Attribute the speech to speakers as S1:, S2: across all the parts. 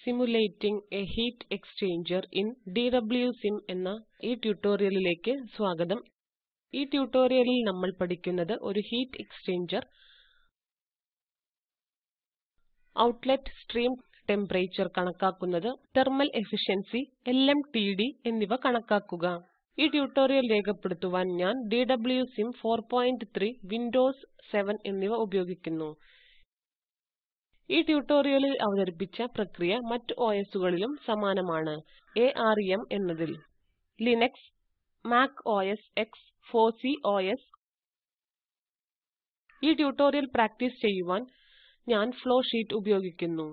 S1: Simulating a Heat Exchanger in DWSIM എന്ന ഈ ട്യൂട്ടോറിയലിലേക്ക് സ്വാഗതം. ഈ ട്യൂട്ടോറിയലിൽ നമ്മൾ പഠിക്കുന്നത് ഒരു heat exchanger, outlet stream temperature കണക്കാക്കുന്നത്, തെർമൽ എഫിഷ്യൻസി, LMTD എന്നിവ കണക്കാക്കുക. ഈ ട്യൂട്ടോറിയൽ രേഖപ്പെടുത്തുവാൻ ഞാൻ DWSIM 4.3, വിൻഡോസ് 7 എന്നിവ ഉപയോഗിക്കുന്നു. ഈ ട്യൂട്ടോറിയലിൽ അവതരിപ്പിച്ച പ്രക്രിയ മറ്റ് OSകളിലും സമാനമാണ്. ARM എന്നതിൽ ലിനക്സ്, മാക് OS X, ഫോസി OS ഈ ട്യൂട്ടോറിയൽ പ്രാക്ടീസ് ചെയ്യുവാൻ ഞാൻ ഫ്ലോഷീറ്റ് ഉപയോഗിക്കുന്നു.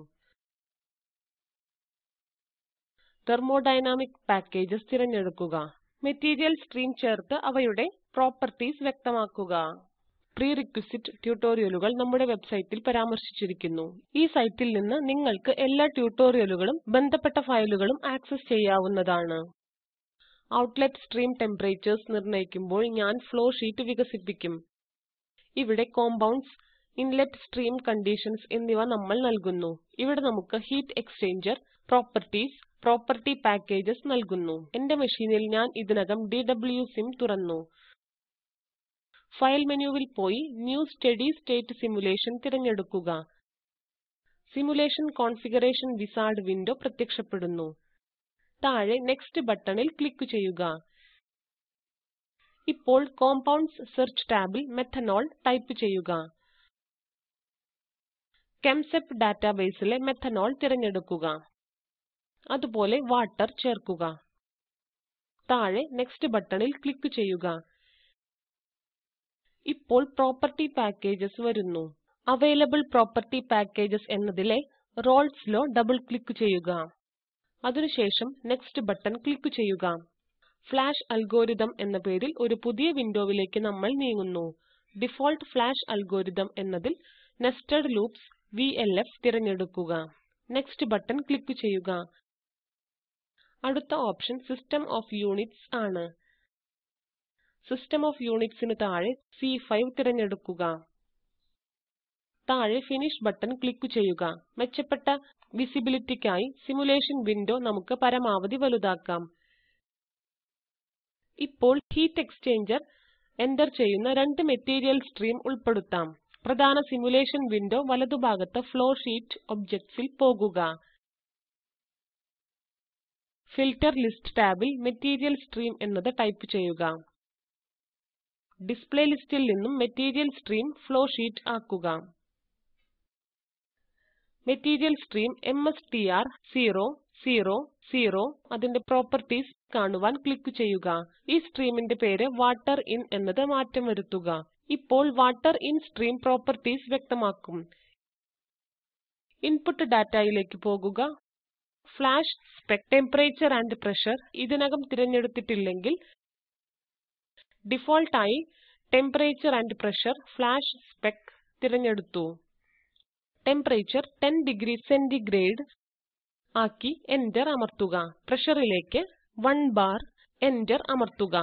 S1: തെർമോഡൈനാമിക് പാക്കേജസ് തിരഞ്ഞെടുക്കുക. മെറ്റീരിയൽ സ്ട്രീം ചേർത്ത് അവയുടെ പ്രോപ്പർട്ടീസ് വ്യക്തമാക്കുക. പ്രീറിക്വിസിറ്റ് ട്യൂട്ടോറിയലുകൾ നമ്മുടെ വെബ്സൈറ്റിൽ പരാമർശിച്ചിരിക്കുന്നു. ഈ സൈറ്റിൽ നിന്ന് നിങ്ങൾക്ക് എല്ലാ ട്യൂട്ടോറിയലുകളും ബന്ധപ്പെട്ട ഫയലുകളും ആക്സസ് ചെയ്യാവുന്നതാണ്. ഔട്ട്ലെറ്റ് സ്ട്രീം ടെമ്പറേച്ചർസ് നിർണ്ണയിക്കുമ്പോൾ ഞാൻ ഫ്ലോഷീറ്റ് വികസിപ്പിക്കും. ഇവിടെ കോമ്പൌണ്ട്സ്, ഇൻലെറ്റ് സ്ട്രീം കണ്ടീഷൻസ് എന്നിവ നമ്മൾ നൽകുന്നു. ഇവിടെ നമുക്ക് heat exchanger, properties, property packages നൽകുന്നു. എന്റെ മെഷീനിൽ ഞാൻ ഇതിനകം DWSIM തുറന്നു. ഫയൽ മെനുവിൽ പോയി ന്യൂ സ്റ്റഡി സ്റ്റേറ്റ് സിമുലേഷൻ തിരഞ്ഞെടുക്കുക. സിമുലേഷൻ കോൺഫിഗറേഷൻ വിസാർഡ് വിൻഡോ പ്രത്യക്ഷപ്പെടുന്നു. താഴെ നെക്സ്റ്റ് ബട്ടണിൽ ക്ലിക്ക് ചെയ്യുക. ഇപ്പോൾ കോമ്പൌണ്ട്സ് സെർച്ച് ടാബിൽ മെത്തനോൾ ടൈപ്പ് ചെയ്യുക. കെംസെപ് ഡാറ്റാബേസിലെ മെത്തനോൾ തിരഞ്ഞെടുക്കുക. അതുപോലെ വാട്ടർ ചേർക്കുക. താഴെ നെക്സ്റ്റ് ബട്ടണിൽ ക്ലിക്ക് ചെയ്യുക. ഇപ്പോൾ പ്രോപ്പർട്ടി പാക്കേജസ് വരുന്നു. അവൈലബിൾ പ്രോപ്പർട്ടി പാക്കേജസ് എന്നതിലെ റോൾസ് ലോ ഡബിൾ ക്ലിക്ക് ചെയ്യുക. അതിനുശേഷം നെക്സ്റ്റ് ബട്ടൺ ക്ലിക്ക് ചെയ്യുക. ഫ്ലാഷ് അൽഗോരിതം എന്ന പേരിൽ ഒരു പുതിയ വിൻഡോവിലേക്ക് നമ്മൾ നീങ്ങുന്നു. ഡിഫോൾട്ട് ഫ്ലാഷ് അൽഗോരിതം എന്നതിൽ നെസ്റ്റഡ് ലൂപ്സ് VLF തിരഞ്ഞെടുക്കുക. നെക്സ്റ്റ് ബട്ടൺ ക്ലിക്ക് ചെയ്യുക. അടുത്ത ഓപ്ഷൻ സിസ്റ്റം ഓഫ് യൂണിറ്റ്സ് ആണ്. സിസ്റ്റം ഓഫ് യൂണിറ്റ്സ് ന് താഴെ C5 തിരഞ്ഞെടുക്കുക. താഴെ ഫിനിഷ് ബട്ടൺ ക്ലിക്ക് ചെയ്യുക. മെച്ചപ്പെട്ട വിസിബിലിറ്റിക്കായി സിമുലേഷൻ വിൻഡോ നമുക്ക് പരമാവധി വലുതാക്കാം. ഇപ്പോൾ ഹീറ്റ് എക്സ്ചേഞ്ചർ എന്റർ ചെയ്യുന്ന രണ്ട് മെറ്റീരിയൽ സ്ട്രീം ഉൾപ്പെടുത്താം. പ്രധാന സിമുലേഷൻ വിൻഡോ വലതുഭാഗത്ത് ഫ്ലോഷീറ്റ് ഒബ്ജക്ട്സ് ൽ പോകുക. ഫിൽട്ടർ ലിസ്റ്റ് ടാബിൽ മെറ്റീരിയൽ സ്ട്രീം എന്നത് ടൈപ്പ് ചെയ്യുക. ഡിസ്പ്ലേ ലിസ്റ്റിൽ നിന്നും മെറ്റീരിയൽ സ്ട്രീം ഫ്ലോഷീറ്റ് ആക്കുക. മെറ്റീരിയൽ സ്ട്രീം MSTR00 അതിന്റെ പ്രോപ്പർട്ടീസ് കാണുവാൻ ക്ലിക്ക് ചെയ്യുക. ഈ സ്ട്രീമിന്റെ പേര് വാട്ടർ ഇൻ എന്നത് മാറ്റം വരുത്തുക. ഇപ്പോൾ വാട്ടർ ഇൻ സ്ട്രീം പ്രോപ്പർട്ടീസ് വ്യക്തമാക്കും. ഇൻപുട്ട് ഡാറ്റയിലേക്ക് പോകുക. Flash spec temperature and pressure ഇതിനകം തിരഞ്ഞെടുത്തിട്ടില്ലെങ്കിൽ ഡിഫോൾട്ട് ആയി temperature and pressure flash spec തിരഞ്ഞെടുത്തു. ടെമ്പറേച്ചർ 10 ഡിഗ്രി സെന്റിഗ്രേഡ് ആക്കി എന്റർ അമർത്തുക. പ്രഷറിലേക്ക് 1 ബാർ എന്റർ അമർത്തുക.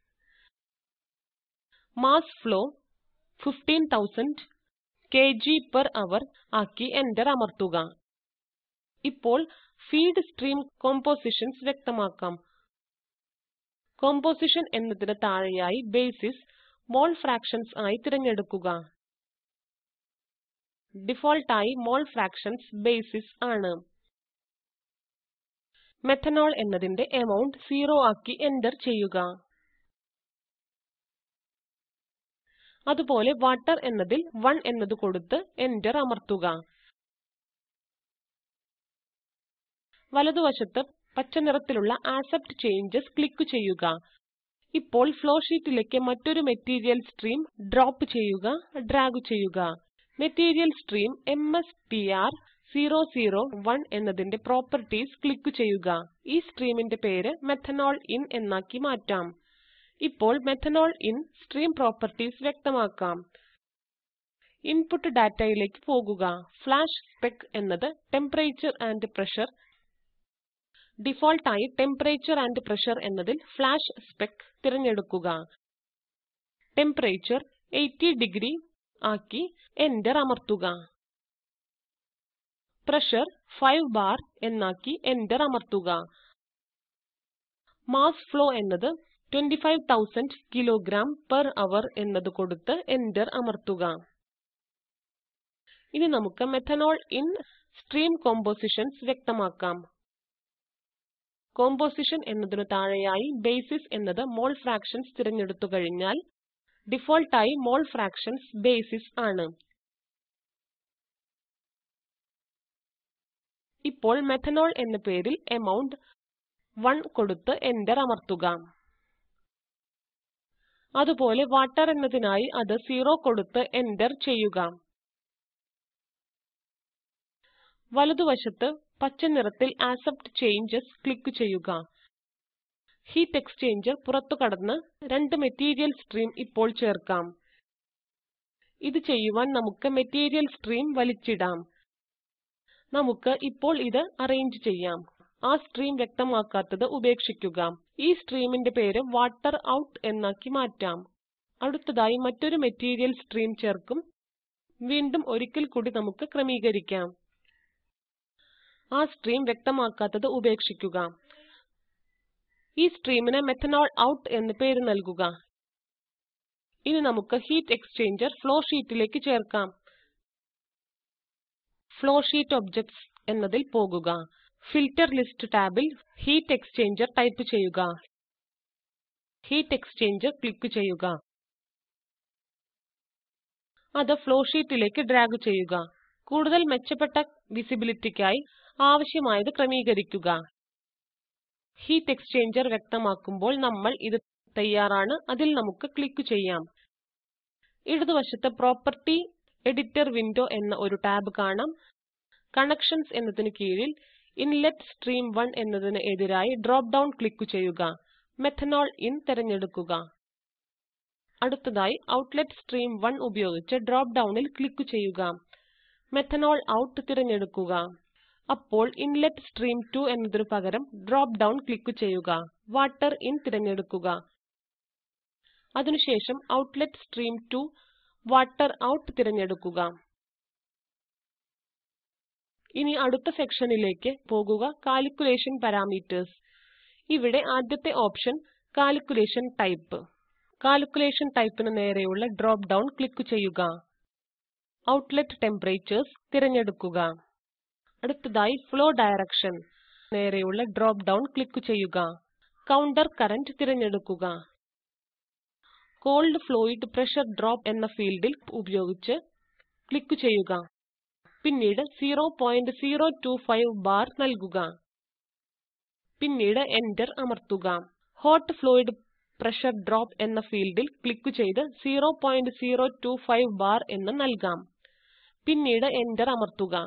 S1: മാസ് ഫ്ലോ 15000 kg/h ആക്കി എന്റർ അമർത്തുക. ഇപ്പോൾ ഫീഡ് സ്ട്രീം കോമ്പോസിഷൻസ് വ്യക്തമാക്കാം. കമ്പോസിഷൻ എന്നതിന് താഴെയായി ബേസിസ് മോൾ ഫ്രാക്ഷൻസ് ആയി തിരഞ്ഞെടുക്കുക. ഡിഫോൾട്ട് ആയി മോൾ ഫ്രാക്ഷൻസ് ബേസിസ് ആണ്. മെത്തനോൾ എന്നതിന്റെ അമൌണ്ട് 0 ആക്കി എന്റർ ചെയ്യുക. അതുപോലെ വാട്ടർ എന്നതിൽ 1 എന്നത് കൊടുത്ത് എന്റർ അമർത്തുക. വലതുവശത്ത് പച്ചനിറത്തിലുള്ള ആക്സെപ്റ്റ് ചേഞ്ചസ് ക്ലിക്ക് ചെയ്യുക. ഇപ്പോൾ ഫ്ലോഷീറ്റിലേക്ക് മറ്റൊരു മെറ്റീരിയൽ സ്ട്രീം ഡ്രോപ്പ് ചെയ്യുക, ഡ്രാഗ് ചെയ്യുക. മെറ്റീരിയൽ സ്ട്രീം MSTR001 എന്നതിന്റെ പ്രോപ്പർട്ടീസ് ക്ലിക്ക് ചെയ്യുക. ഈ സ്ട്രീമിന്റെ പേര് മെത്തനോൾ ഇൻ എന്നാക്കി മാറ്റാം. ഇപ്പോൾ മെത്തനോൾ ഇൻ സ്ട്രീം പ്രോപ്പർട്ടീസ് വ്യക്തമാക്കാം. ഇൻപുട്ട് ഡാറ്റയിലേക്ക് പോകുക. ഫ്ലാഷ് സ്പെക് എന്നത് ടെമ്പറേച്ചർ ആൻഡ് പ്രഷർ ഡിഫോൾട്ട് ആയി ടെമ്പറേച്ചർ ആൻഡ് പ്രഷർ എന്നതിൽ ഫ്ലാഷ് സ്പെക് തിരഞ്ഞെടുക്കുക. ടെമ്പറേച്ചർ 80 ഡിഗ്രി ആക്കി എന്റർ അമർത്തുക. പ്രഷർ 5 ബാർ എന്നാക്കി എന്റർ അമർത്തുക മാസ് ഫ്ലോ എന്നത് 25000 കിലോഗ്രാം പെർ അവർ എന്നത് കൊടുത്ത് എന്റർ അമർത്തുക ഇനി നമുക്ക് മെത്തനോൾ ഇൻ സ്ട്രീം കോമ്പോസിഷൻസ് വ്യക്തമാക്കാം കോമ്പോസിഷൻ എന്നതിനു താഴെയായി ബേസിസ് എന്നത് മോൾ ഫ്രാക്ഷൻസ് തിരഞ്ഞെടുത്തു കഴിഞ്ഞാൽ ഡിഫോൾട്ട് ആയി മോൾ ഫ്രാക്ഷൻസ് ബേസിസ് ആണ് ഇപ്പോൾ മെത്തനോൾ എന്ന പേരിൽ എമൗണ്ട് 1 കൊടുത്ത് എന്റർ അമർത്തുക അതുപോലെ വാട്ടർ എന്നതിനായി അത് 0 കൊടുത്ത് എന്റർ ചെയ്യുക വലതുവശത്ത് പച്ച നിറത്തിൽ ആക്സെപ്റ്റ് ചേഞ്ചസ് ക്ലിക്ക് ചെയ്യുക ഹീറ്റ് എക്സ്ചേഞ്ചർ പുറത്തുകടന്ന് രണ്ട് മെറ്റീരിയൽ സ്ട്രീം ഇപ്പോൾ ചേർക്കാം ഇത് ചെയ്യുവാൻ നമുക്ക് മെറ്റീരിയൽ സ്ട്രീം വലിച്ചിടാം നമുക്ക് ഇപ്പോൾ ഇത് അറേഞ്ച് ചെയ്യാം ആ സ്ട്രീം വ്യക്തമാക്കാത്തത് ഉപേക്ഷിക്കുക ഈ സ്ട്രീമിന്റെ പേര് വാട്ടർ ഔട്ട് എന്നാക്കി മാറ്റാം അടുത്തതായി മറ്റൊരു മെറ്റീരിയൽ സ്ട്രീം ചേർക്കും വീണ്ടും ഒരിക്കൽ കൂടി നമുക്ക് ക്രമീകരിക്കാം ആ സ്ട്രീം വ്യക്തമാക്കാത്തത് ഉപേക്ഷിക്കുക ഈ സ്ട്രീമിന് മെത്തനോൾ ഔട്ട് എന്ന് പേര് നൽകുക ഇനി നമുക്ക് ഹീറ്റ് എക്സ്ചേഞ്ചർ ഫ്ലോ ഷീറ്റിലേക്ക് ചേർക്കാം ഫ്ലോ ഷീറ്റ് ഒബ്ജക്ട്സ് എന്നതിൽ പോകുക ഫിൽട്ടർ ലിസ്റ്റ് ടാബിൽ ഹീറ്റ് എക്സ്ചേഞ്ചർ ടൈപ്പ് ചെയ്യുക ഹീറ്റ് എക്സ്ചേഞ്ചർ ക്ലിക്ക് ചെയ്യുക അത് ഫ്ലോ ഷീറ്റിലേക്ക് ഡ്രാഗ് ചെയ്യുക കൂടുതൽ മെച്ചപ്പെട്ട വിസിബിലിറ്റിക്കായി ആവശ്യമായത് ക്രമീകരിക്കുക ഹീറ്റ് എക്സ്ചേഞ്ചർ വ്യക്തമാക്കുമ്പോൾ നമ്മൾ ഇത് തയ്യാറാണ് അതിൽ നമുക്ക് ക്ലിക്ക് ചെയ്യാം ഇടതുവശത്ത് പ്രോപ്പർട്ടി എഡിറ്റർ വിൻഡോ എന്ന ഒരു ടാബ് കാണാം കണക്ഷൻസ് എന്നതിന് കീഴിൽ ഇൻലെറ്റ് സ്ട്രീം 1 എന്നതിന് എതിരായി ഡ്രോപ്പ് ഡൌൺ ക്ലിക്ക് ചെയ്യുക മെത്തനോൾ ഇൻ തിരഞ്ഞെടുക്കുക അടുത്തതായി ഔട്ട്ലെറ്റ് സ്ട്രീം 1 ഉപയോഗിച്ച് ഡ്രോപ്പ് ഡൌണിൽ ക്ലിക്ക് ചെയ്യുക മെത്തനോൾ ഔട്ട് തിരഞ്ഞെടുക്കുക അപ്പോൾ ഇൻലെറ്റ് സ്ട്രീം 2 എന്നതിനു പകരം ഡ്രോപ്പ് ഡൌൺ ക്ലിക്ക് ചെയ്യുക വാട്ടർ ഇൻ തിരഞ്ഞെടുക്കുക അതിനുശേഷം ഔട്ട്ലെറ്റ് സ്ട്രീം 2 വാട്ടർ ഔട്ട് തിരഞ്ഞെടുക്കുക ഇനി അടുത്ത സെക്ഷനിലേക്ക് പോകുക കാൽക്കുലേഷൻ പാരാമീറ്റർസ് ഇവിടെ ആദ്യത്തെ ഓപ്ഷൻ കാൽക്കുലേഷൻ ടൈപ്പ് കാൽക്കുലേഷൻ ടൈപ്പിന് നേരെയുള്ള ഡ്രോപ്പ് ഡൌൺ ക്ലിക്ക് ചെയ്യുക ഔട്ട്ലെറ്റ് ടെമ്പറേച്ചർസ് തിരഞ്ഞെടുക്കുക അടുത്തതായി ഫ്ലോ ഡയറക്ഷൻ നേരെയുള്ള ഡ്രോപ്പ് ഡൌൺ ക്ലിക്ക് ചെയ്യുക കൌണ്ടർ കറന്റ് തിരഞ്ഞെടുക്കുക കോൾഡ് ഫ്ലൂയിഡ് പ്രഷർ ഡ്രോപ്പ് എന്ന ഫീൽഡിൽ ഉപയോഗിച്ച് ക്ലിക്ക് ചെയ്യുക പിന്നീട് 0.025 ബാർ നൽകുക പിന്നീട് എന്റർ അമർത്തുക ഹോട്ട് ഫ്ലൂയിഡ് പ്രഷർ ഡ്രോപ്പ് എന്ന ഫീൽഡിൽ ക്ലിക്ക് ചെയ്ത് 0.025 ബാർ എന്ന് നൽകാം പിന്നീട് എന്റർ അമർത്തുക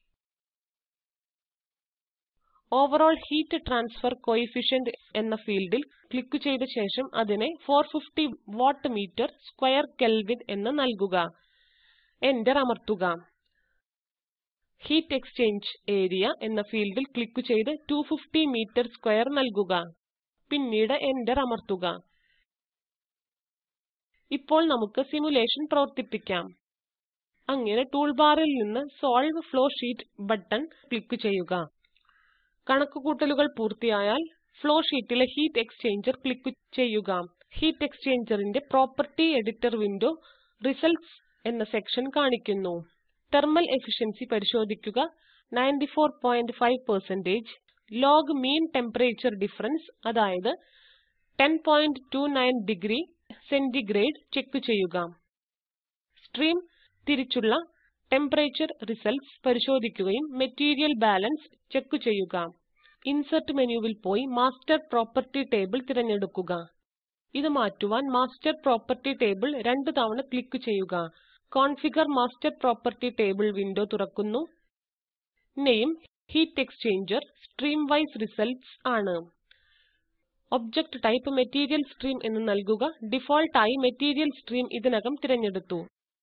S1: ഓവറോൾ ഹീറ്റ് ട്രാൻസ്ഫർ കോഎഫിഷ്യന്റ് എന്ന ഫീൽഡിൽ ക്ലിക്ക് ചെയ്ത ശേഷം അതിനെ 450 വാട്ട് മീറ്റർ സ്ക്വയർ കെൽവിൻ എന്ന് നൽകുക എന്റർ അമർത്തുക ഹീറ്റ് എക്സ്ചേഞ്ച് ഏരിയ എന്ന ഫീൽഡിൽ ക്ലിക്ക് ചെയ്ത് 250 മീറ്റർ സ്ക്വയർ നൽകുക പിന്നീട് എന്റർ അമർത്തുക ഇപ്പോൾ നമുക്ക് സിമുലേഷൻ പ്രവർത്തിപ്പിക്കാം അങ്ങനെ ടൂൾബാറിൽ നിന്ന് solve flow sheet button click ചെയ്യുക കണക്കുകൂട്ടലുകൾ പൂർത്തിയായാൽ ഫ്ലോ ഷീറ്റിലെ ഹീറ്റ് എക്സ്ചേഞ്ചർ ക്ലിക്ക് ചെയ്യുക ഹീറ്റ് എക്സ്ചേഞ്ചറിന്റെ പ്രോപ്പർട്ടി എഡിറ്റർ വിൻഡോ റിസൾട്ട്സ് എന്ന സെക്ഷൻ കാണിക്കുന്നു തെർമൽ എഫിഷ്യൻസി പരിശോധിക്കുക 94.5% ലോഗ് മീൻ ടെമ്പറേച്ചർ ഡിഫറൻസ് അതായത് 10.29 ഡിഗ്രി സെന്റിഗ്രേഡ് ചെക്ക് ചെയ്യുക സ്ട്രീം തിരിച്ചുള്ള ടെമ്പറേച്ചർ റിസൾട്ട്സ് പരിശോധിക്കുകയും മെറ്റീരിയൽ ബാലൻസ് ചെക്ക് ചെയ്യുക ഇൻസെർട്ട് മെനുവിൽ പോയി മാസ്റ്റർ പ്രോപ്പർട്ടി ടേബിൾ തിരഞ്ഞെടുക്കുക ഇത് മാറ്റുവാൻ മാസ്റ്റർ പ്രോപ്പർട്ടി ടേബിൾ രണ്ട് തവണ ക്ലിക്ക് ചെയ്യുക configure master property table window തുറക്കുന്നു name heat exchanger stream wise results ആണ് ഒബ്ജക്റ്റ് ടൈപ്പ് മെറ്റീരിയൽ സ്ട്രീം എന്ന് നൽകുക ഡിഫോൾട്ട് ആയി മെറ്റീരിയൽ സ്ട്രീം ഇതിനകം തിരഞ്ഞെടുത്തു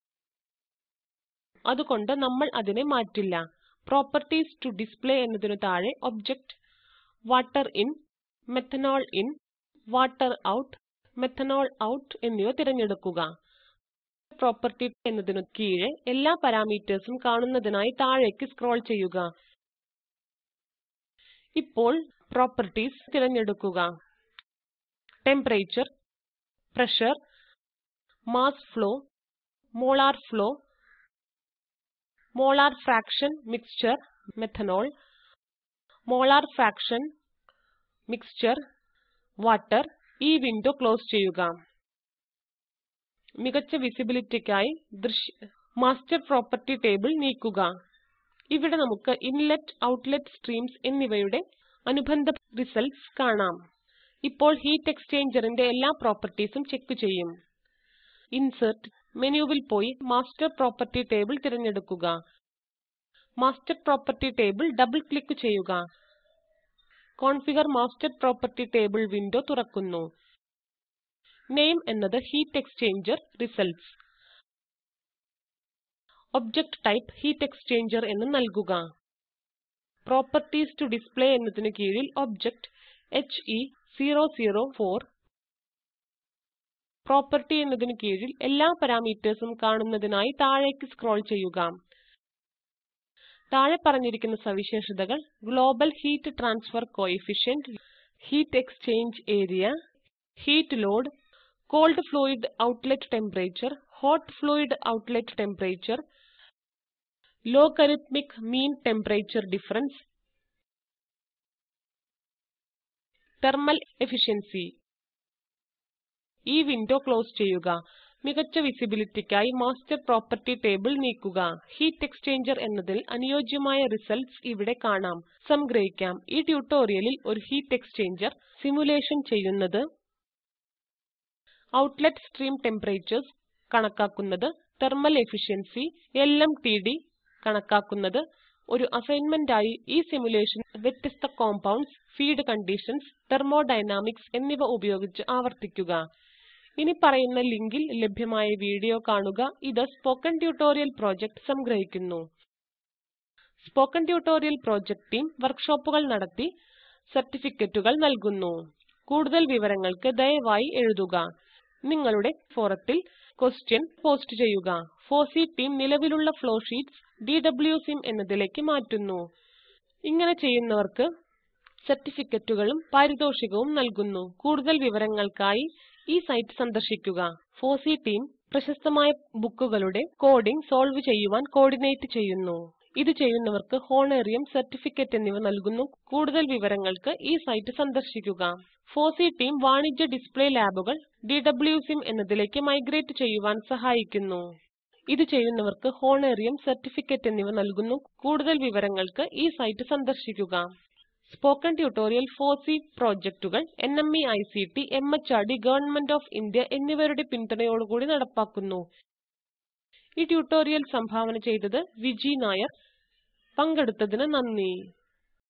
S1: അതുകൊണ്ട് നമ്മൾ അതിനെ മാറ്റില്ല പ്രോപ്പർട്ടീസ് ടോ ഡിസ്പ്ലേ എന്നതിനു താഴെ object water in methanol in water out methanol out എന്നിവ തിരഞ്ഞെടുക്കുക പ്രോപ്പർട്ടി എന്നതിനു കീഴെ എല്ലാ പാരാമീറ്റർസും കാണുന്നതിനായി താഴേക്ക് സ്ക്രോൾ ചെയ്യുക ഇപ്പോൾ പ്രോപ്പർട്ടീസ് തിരഞ്ഞെടുക്കുക temperature pressure mass flow molar flow molar fraction mixture methanol molar fraction mixture water ഈ വിൻഡോ ക്ലോസ് ചെയ്യുക മികച്ച വിസിബിലിറ്റിക്കായി ദൃശ്യ മാസ്റ്റർ പ്രോപ്പർട്ടി ടേബിൾ നീക്കുക ഇവിടെ നമുക്ക് ഇൻലെറ്റ് ഔട്ട്ലെറ്റ് സ്ട്രീംസ് എന്നിവയുടെ അനുബന്ധ റിസൾട്ട്സ് കാണാം ഇപ്പോൾ ഹീറ്റ് എക്സ്ചേഞ്ചറിന്റെ എല്ലാ പ്രോപ്പർട്ടീസും ചെക്ക് ചെയ്യും ഇൻസെർട്ട് മെനുവിൽ പോയി മാസ്റ്റർ പ്രോപ്പർട്ടി ടേബിൾ തിരഞ്ഞെടുക്കുക master property table double click ചെയ്യുക configure master property table window തുറക്കുന്നു നെയിം എന്നത് heat exchanger results object type heat exchanger എന്ന് നൽകുക പ്രോപ്പർട്ടീസ് ടു ഡിസ്പ്ലേ എന്നതിനു കീഴിൽ ഒബ്ജക്റ്റ് HE004 പ്രോപ്പർട്ടി എന്നതിനു കീഴിൽ എല്ലാ പാരാമീറ്റർസും കാണുന്നതിനായി താഴേക്ക് സ്ക്രോൾ ചെയ്യുക താഴെ പറഞ്ഞിരിക്കുന്ന സവിശേഷതകൾ global heat transfer coefficient heat exchange area heat load cold fluid outlet temperature hot fluid outlet temperature logarithmic mean temperature difference thermal efficiency ഈ വിൻഡോ ക്ലോസ് ചെയ്യുക മികച്ച വിസിബിലിറ്റിക്കായി മാസ്റ്റർ പ്രോപ്പർട്ടി ടേബിൾ നീക്കുക ഹീറ്റ് എക്സ്ചേഞ്ചർ എന്നതിൽ അനുയോജ്യമായ റിസൾട്ട്സ് ഇവിടെ കാണാം സംഗ്രഹിക്കാം ഈ ട്യൂട്ടോറിയലിൽ ഒരു ഹീറ്റ് എക്സ്ചേഞ്ചർ സിമുലേഷൻ ചെയ്യുന്നത് ഔട്ട്ലെറ്റ് സ്ട്രീം ടെമ്പറേച്ചർസ് കണക്കാക്കുന്നത് തെർമൽ എഫിഷ്യൻസി എൽഎംടിഡി കണക്കാക്കുന്നത് ഒരു അസൈൻമെന്റ് ആയി ഈ സിമുലേഷൻ വ്യത്യസ്ത കോമ്പൌണ്ട്സ് ഫീഡ് കണ്ടീഷൻസ് തെർമോഡൈനാമിക്സ് എന്നിവ ഉപയോഗിച്ച് ആവർത്തിക്കുക ഇനി പറയുന്ന ലിങ്കിൽ ലഭ്യമായ വീഡിയോ കാണുക ഇത് സ്പോക്കൻ ട്യൂട്ടോറിയൽ പ്രൊജക്ട് സംഗ്രഹിക്കുന്നു സ്പോക്കൻ ട്യൂട്ടോറിയൽ പ്രൊജക്ട് ടീം വർക്ക്ഷോപ്പുകൾ നടത്തി സർട്ടിഫിക്കറ്റുകൾ നൽകുന്നു കൂടുതൽ വിവരങ്ങൾക്ക് ദയവായി എഴുതുക നിങ്ങളുടെ ഫോറത്തിൽ ക്വസ്റ്റ്യൻ പോസ്റ്റ് ചെയ്യുക ഫോസി ടീം നിലവിലുള്ള ഫ്ലോ ഷീറ്റ്സ് DWSIM എന്നതിലേക്ക് മാറ്റുന്നു ഇങ്ങനെ ചെയ്യുന്നവർക്ക് സർട്ടിഫിക്കറ്റുകളും പാരിതോഷികവും നൽകുന്നു കൂടുതൽ വിവരങ്ങൾക്കായി ഈ സൈറ്റ് സന്ദർശിക്കുക ഫോസി ടീം പ്രശസ്തമായ ബുക്കുകളുടെ കോഡിംഗ് സോൾവ് ചെയ്യുവാൻ കോർഡിനേറ്റ് ചെയ്യുന്നു ഇത് ചെയ്യുന്നവർക്ക് ഹോണേറിയം സർട്ടിഫിക്കറ്റ് എന്നിവ നൽകുന്നു കൂടുതൽ വിവരങ്ങൾക്ക് ഈ സൈറ്റ് സന്ദർശിക്കുക ഫോസി ടീം വാണിജ്യ ഡിസ്പ്ലേ ലാബുകൾ DWSIM എന്നതിലേക്ക് മൈഗ്രേറ്റ് ചെയ്യുവാൻ സഹായിക്കുന്നു ഇത് ചെയ്യുന്നവർക്ക് ഹോണേറിയം സർട്ടിഫിക്കറ്റ് എന്നിവ നൽകുന്നു കൂടുതൽ വിവരങ്ങൾക്ക് ഈ സൈറ്റ് സന്ദർശിക്കുക സ്പോക്കൻ ട്യൂട്ടോറിയൽ ഫോസി പ്രോജക്റ്റുകൾ NMEICT MHRD government of India എന്നിവരുടെ പിന്തുണയോടുകൂടി നടപ്പാക്കുന്നു ഈ ട്യൂട്ടോറിയൽ സംഭാവന ചെയ്തത് വിജി നായർ പങ്കെടുത്തതിന് നന്ദി